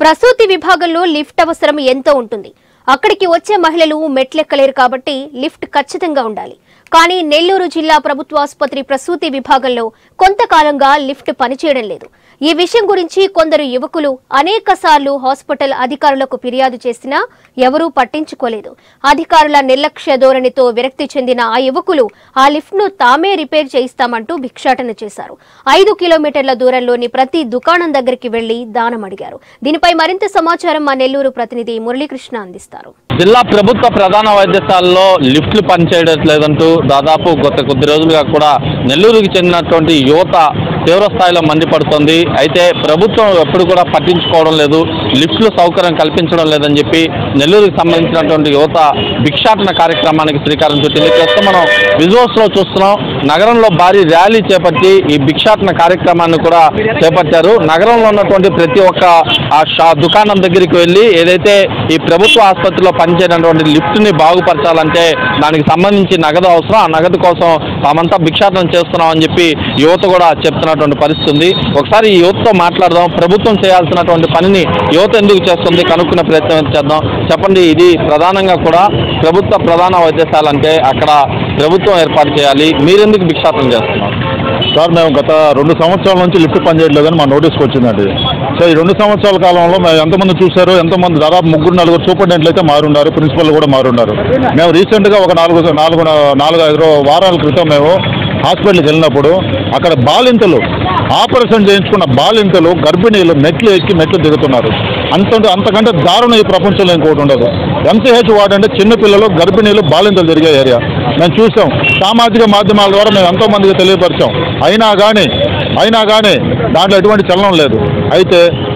ప్రసూతి విభాగంలో లిఫ్ట్ అవసరం ఎంతో ఉంటుంది అక్కడికి వచ్చే మహిళలు మెట్లెక్కలేరు కాబట్టి లిఫ్ట్ ఖచ్చితంగా ఉండాలి కానీ నెల్లూరు జిల్లా ప్రభుత్వ ఆసుపత్రి ప్రసూతి విభాగంలో కొంతకాలంగా లిఫ్ట్ పనిచేయడం లేదు ఈ విషయం గురించి కొందరు యువకులు అనేక సార్లు హాస్పిటల్ అధికారులకు ఫిర్యాదు చేసినా ఎవరూ పట్టించుకోలేదు అధికారుల నిర్లక్ష్య ధోరణితో విరక్తి చెందిన ఆ యువకులు ఆ లిఫ్ట్ ను తామే రిపేర్ చేయిస్తామంటూ భిక్షాటన చేశారు ఐదు కిలోమీటర్ల దూరంలోని ప్రతి దుకాణం దగ్గరికి వెళ్లి దానం అడిగారు దీనిపై మరింత సమాచారం మా నెల్లూరు ప్రతినిధి మురళీకృష్ణ అందిస్తారు జిల్లా ప్రభుత్వ ప్రధాన వైద్యశాలలో లిఫ్ట్లు పనిచేయట్లేదంటూ దాదాపు గత కొద్ది రోజులుగా కూడా నెల్లూరుకి చెందినటువంటి యువత తీవ్ర స్థాయిలో మండిపడుతోంది అయితే ప్రభుత్వం ఎప్పుడు కూడా పట్టించుకోవడం లేదు లిఫ్ట్లు సౌకర్యం కల్పించడం లేదని చెప్పి నెల్లూరుకి సంబంధించినటువంటి యువత భిక్షాటన కార్యక్రమానికి శ్రీకారం చుట్టింది ప్రస్తుతం మనం విజువల్స్ లో చూస్తున్నాం నగరంలో భారీ ర్యాలీ చేపట్టి ఈ భిక్షాటన కార్యక్రమాన్ని కూడా చేపట్టారు నగరంలో ఉన్నటువంటి ప్రతి ఒక్క ఆ షా దుకాణం దగ్గరికి వెళ్ళి ఏదైతే ఈ ప్రభుత్వ ఆసుపత్రిలో పనిచేయనటువంటి లిఫ్ట్ని బాగుపరచాలంటే దానికి సంబంధించి నగదు అవసరం ఆ నగదు కోసం తామంతా భిక్షాటన చేస్తున్నామని చెప్పి యువత కూడా చెప్తున్నటువంటి పరిస్థితి ఉంది ఒకసారి ఈ యువతతో మాట్లాడదాం ప్రభుత్వం చేయాల్సినటువంటి పనిని యువత ఎందుకు చేస్తుంది కనుక్కునే ప్రయత్నం చేద్దాం చెప్పండి ఇది ప్రధానంగా కూడా ప్రభుత్వ ప్రధాన వైద్యశాల అంటే అక్కడ ప్రభుత్వం ఏర్పాటు చేయాలి మీరెందుకు భిక్షాటన చేస్తున్నారు సార్ మేము గత రెండు సంవత్సరాల నుంచి లిఫ్ట్ పనిచేయట్లేదని మా నోటీస్కి వచ్చిందండి సో ఈ రెండు సంవత్సరాల కాలంలో మేము ఎంతమంది చూశారు ఎంతమంది దాదాపు ముగ్గురు నలుగురు సూపరింటెండెంట్లు అయితే మారున్నారు ప్రిన్సిపల్ కూడా మారున్నారు మేము రీసెంట్గా ఒక నాలుగు నాలుగు నాలుగు ఐదు రో- వారాల క్రితం మేము హాస్పిటల్కి వెళ్ళినప్పుడు అక్కడ బాలింతలు ఆపరేషన్ చేయించుకున్న బాలింతలు గర్భిణీలు మెట్లు ఎక్కి మెట్లు దిగుతున్నారు అంత అంతకంటే దారుణం ఈ ప్రపంచంలో ఇంకోటి ఉండదు ఎంసీహెచ్ వార్డ్ అంటే చిన్నపిల్లలు గర్భిణీలు బాలింతలు తిరిగే ఏరియా మేము చూసాం సామాజిక మాధ్యమాల ద్వారా మేము ఎంతో మందికి తెలియపరిచాం అయినా కానీ అయినా కానీ దాంట్లో ఎటువంటి చలనం లేదు అయితే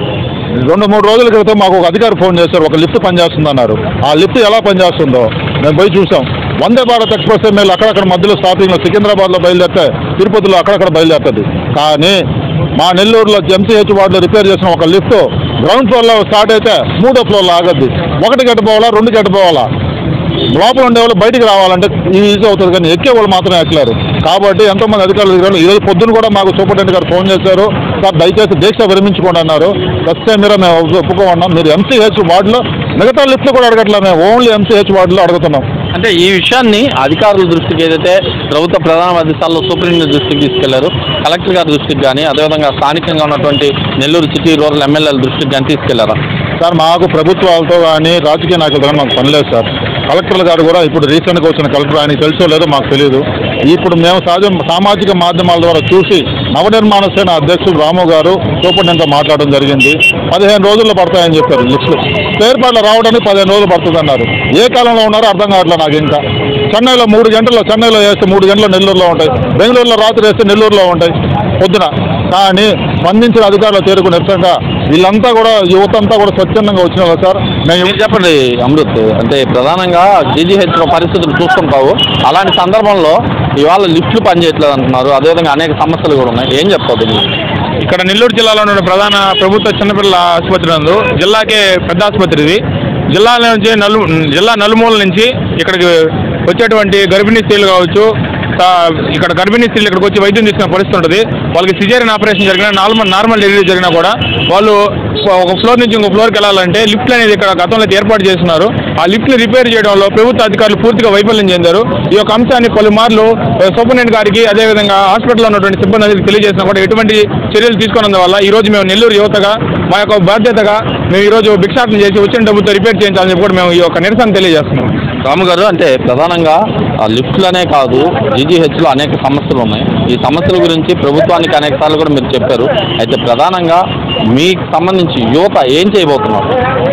రెండు మూడు రోజుల క్రితం మాకు ఒక అధికారి ఫోన్ చేశారు ఒక లిఫ్ట్ పనిచేస్తుందన్నారు ఆ లిఫ్ట్ ఎలా పనిచేస్తుందో మేము పోయి చూసాం వందే భారత్ ఎక్స్ప్రెస్ మేము అక్కడక్కడ మధ్యలో స్టాపింగ్లో సికింద్రాబాద్లో బయలుదేరితే తిరుపతిలో అక్కడక్కడ బయలుదేరుతుంది కానీ మా నెల్లూరులో ఎంసీహెచ్ వార్డులో రిపేర్ చేసిన ఒక లిఫ్ట్ గ్రౌండ్ ఫ్లోర్లో స్టార్ట్ అయితే మూడో ఫ్లోర్లో ఆగద్ది ఒకటి గట్ట పోవాలా రెండు గట్ట పోవాలా లోపల ఉండే వాళ్ళు బయటికి రావాలంటే ఈజీ అవుతుంది కానీ ఎక్కే వాళ్ళు మాత్రమే ఎక్కలేరు కాబట్టి ఎంతోమంది అధికారులు దిగారు ఈరోజు పొద్దున కూడా మాకు సూపరింటెండెంట్ గారు ఫోన్ చేశారు సార్ దయచేసి దీక్ష విరమించుకోండి అన్నారు ఫస్ట్ టైం మీరు మేము ఒప్పుకోమన్నాం మీరు ఎంసీహెచ్ వార్డులో మిగతా లిఫ్ట్లు కూడా అడగట్లేదు మేము ఓన్లీ ఎంసీహెచ్ వార్డులో అడుగుతున్నాం అంటే ఈ విషయాన్ని అధికారుల దృష్టికి ఏదైతే ప్రభుత్వ ప్రధాన వైద్యశాలలో సూపరింటెండెంట్ దృష్టికి తీసుకెళ్లారు కలెక్టర్ గారి దృష్టికి కానీ అదేవిధంగా స్థానికంగా ఉన్నటువంటి నెల్లూరు సిటీ రూరల్ ఎమ్మెల్యేల దృష్టికి కానీ తీసుకెళ్లారా సార్ మాకు ప్రభుత్వాలతో కానీ రాజకీయ నాయకులతో కానీ మాకు పని లేదు సార్ కలెక్టర్ గారు కూడా ఇప్పుడు రీసెంట్గా వచ్చిన కలెక్టర్ ఆయనకి తెలుసో లేదో మాకు తెలియదు ఇప్పుడు మేము సహజ సామాజిక మాధ్యమాల ద్వారా చూసి నవనిర్మాణ సేన అధ్యక్షులు రాము గారు సూపరింటెండెంట్తో మాట్లాడడం జరిగింది పదిహేను రోజుల్లో పడతాయని చెప్పారు లిస్టులు పేరుపాట్లు రావడానికి పదిహేను రోజులు పడుతుంది అన్నారు ఏ కాలంలో ఉన్నారో అర్థం కావట్లేదు నాకు ఇంకా చెన్నైలో మూడు గంటల్లో చెన్నైలో వేస్తే మూడు గంటలు నెల్లూరులో ఉంటాయి బెంగళూరులో రాత్రి వేస్తే నెల్లూరులో ఉంటాయి పొద్దున కానీ స్పందించిన అధికారులు చేరుకుని నిరసనగా వీళ్ళంతా కూడా యువత అంతా కూడా స్వచ్ఛందంగా వచ్చిన వాళ్ళు సార్ మేము మీరు చెప్పండి అమృత్ అంటే ప్రధానంగా జీజీహెచ్ లో పరిస్థితులు చూస్తుంటావు అలాంటి సందర్భంలో ఇవాళ లిఫ్ట్లు పనిచేయట్లేదు అంటున్నారు అదేవిధంగా అనేక సమస్యలు కూడా ఉన్నాయి ఏం చెప్తావు దీనికి ఇక్కడ నెల్లూరు జిల్లాలో ఉన్న ప్రధాన ప్రభుత్వ చిన్నపిల్లల ఆసుపత్రి నందు జిల్లాకే పెద్ద ఆసుపత్రి ఇది జిల్లా నుంచి నలు జిల్లా నలుమూల నుంచి ఇక్కడికి వచ్చేటువంటి గర్భిణీ స్త్రీలు కావచ్చు తా- ఇక్కడ గర్భిణీ స్త్రీలు ఇక్కడికి వచ్చి వైద్యం తీసుకునే పరిస్థితి ఉంటుంది వాళ్ళకి సిజేరియన్ ఆపరేషన్ జరిగినా నార్మల్ నార్మల్ డెలివరీ జరిగినా కూడా వాళ్ళు ఒక ఫ్లోర్ నుంచి ఇంకో ఫ్లోర్కి వెళ్ళాలంటే లిఫ్ట్ అనేది ఇక్కడ గతంలో అయితే ఏర్పాటు చేస్తున్నారు ఆ లిఫ్ట్ని రిపేర్ చేయడంలో ప్రభుత్వ అధికారులు పూర్తిగా వైఫల్యం చెందారు ఈ యొక్క అంశాన్ని పలుమార్లు ఆ, సూపరింటెండెంట్ గారికి అదేవిధంగా హాస్పిటల్లో ఉన్నటువంటి సిబ్బంది అందరికీ తెలియజేసినా కూడా ఎటువంటి చర్యలు తీసుకున్నందు వల్ల ఈ రోజు మేము నెల్లూరు యువతగా మా యొక్క బాధ్యతగా మేము ఈ రోజు భిక్షాటన చేసి వచ్చిన డబ్బుతో రిపేర్ చేయించాలని చెప్పి కూడా మేము ఈ యొక్క నిరసన తెలియజేస్తున్నాం రాము గారు అంటే ప్రధానంగా ఆ లిఫ్ట్లనే కాదు జీజీహెచ్లో అనేక సమస్యలు ఉన్నాయి ఈ సమస్యల గురించి ప్రభుత్వానికి అనేక సార్లు కూడా మీరు చెప్పారు అయితే ప్రధానంగా మీకు సంబంధించి యువత ఏం చేయబోతున్నారు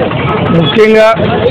ముఖ్యంగా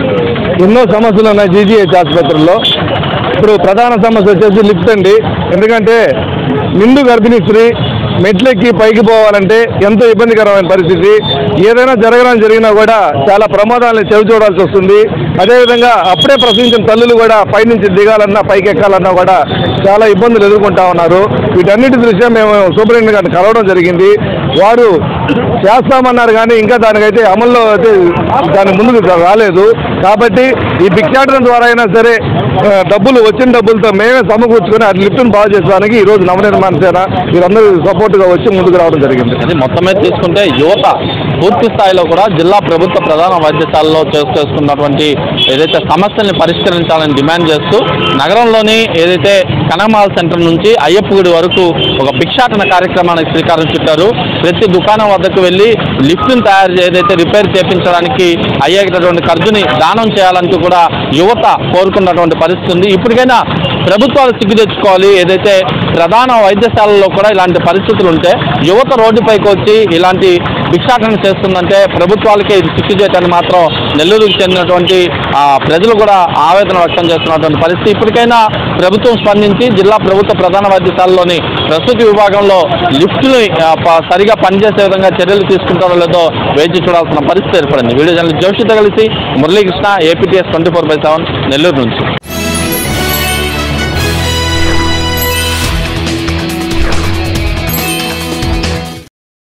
ఎన్నో సమస్యలు ఉన్నాయి జీజీహెచ్ ఆసుపత్రిలో ఇప్పుడు ప్రధాన సమస్య వచ్చేసి లిఫ్ట్ అండి ఎందుకంటే నిండు గర్భిణీ స్త్రీ మెట్లెక్కి పైకి పోవాలంటే ఎంతో ఇబ్బందికరమైన పరిస్థితి ఏదైనా జరగడం జరిగినా కూడా చాలా ప్రమాదాలను చెవి చూడాల్సి వస్తుంది అదేవిధంగా అప్పుడే ప్రసవించిన తల్లులు కూడా పైనుంచి దిగాలన్నా పైకి ఎక్కాలన్నా కూడా చాలా ఇబ్బందులు ఎదుర్కొంటా ఉన్నారు వీటన్నిటి దృష్ట్యా మేము సూపరింటెండెంట్ గారిని కలవడం జరిగింది వారు చేస్తామన్నారు కానీ ఇంకా దానికైతే అమల్లో అయితే దాని ముందుకు రాలేదు కాబట్టి ఈ భిక్షాటన ద్వారా అయినా సరే ఆ, డబ్బులు వచ్చిన డబ్బులతో మేమే సమకూర్చుకొని ఆ లిఫ్ట్ను బాగు చేసడానికి ఈ రోజు నవనిర్మాణ సేన వీరందరూ సపోర్ట్గా వచ్చి ముందుకు రావడం జరిగింది అది మొత్తం మీద తీసుకుంటే యువత పూర్తి స్థాయిలో కూడా జిల్లా ప్రభుత్వ ప్రధాన వైద్యశాలలో చేసుకున్నటువంటి ఏదైతే సమస్యల్ని పరిష్కరించాలని డిమాండ్ చేస్తూ నగరంలోని ఏదైతే కనమాల్ సెంటర్ నుంచి అయ్యప్పగుడి వరకు ఒక భిక్షాటన కార్యక్రమానికి శ్రీకారం చుట్టారు ప్రతి దుకాణం వద్దకు వెళ్ళి లిఫ్ట్ని తయారు చే- ఏదైతే రిపేర్ చేపించడానికి అయ్యేటటువంటి ఖర్చుని దానం చేయాలంటూ కూడా యువత కోరుకున్నటువంటి పరిస్థితి ఉంది ఇప్పటికైనా ప్రభుత్వాలు సిగ్గు తెచ్చుకోవాలి ఏదైతే ప్రధాన వైద్యశాలలో కూడా ఇలాంటి పరిస్థితులు ఉంటే యువత రోడ్డుపైకి వచ్చి ఇలాంటి భిక్షాటన చేస్తుందంటే ప్రభుత్వాలకే ఇది సిక్కు చేయటాన్ని మాత్రం నెల్లూరుకు చెందినటువంటి ఆ, ప్రజలు కూడా ఆవేదన వ్యక్తం చేస్తున్నటువంటి పరిస్థితి ఇప్పటికైనా ప్రభుత్వం స్పందించి జిల్లా ప్రభుత్వ ప్రధాన వైద్యశాలలోని ప్రసూతి విభాగంలో లిఫ్టులు సరిగా పనిచేసే విధంగా చర్యలు తీసుకుంటారో లేదో వేచి చూడాల్సిన పరిస్థితి ఏర్పడింది వీడియో జర్నలిస్ట్ జోషితో కలిసి Muralikrishna APTS twenty four by seven Nellore నుంచి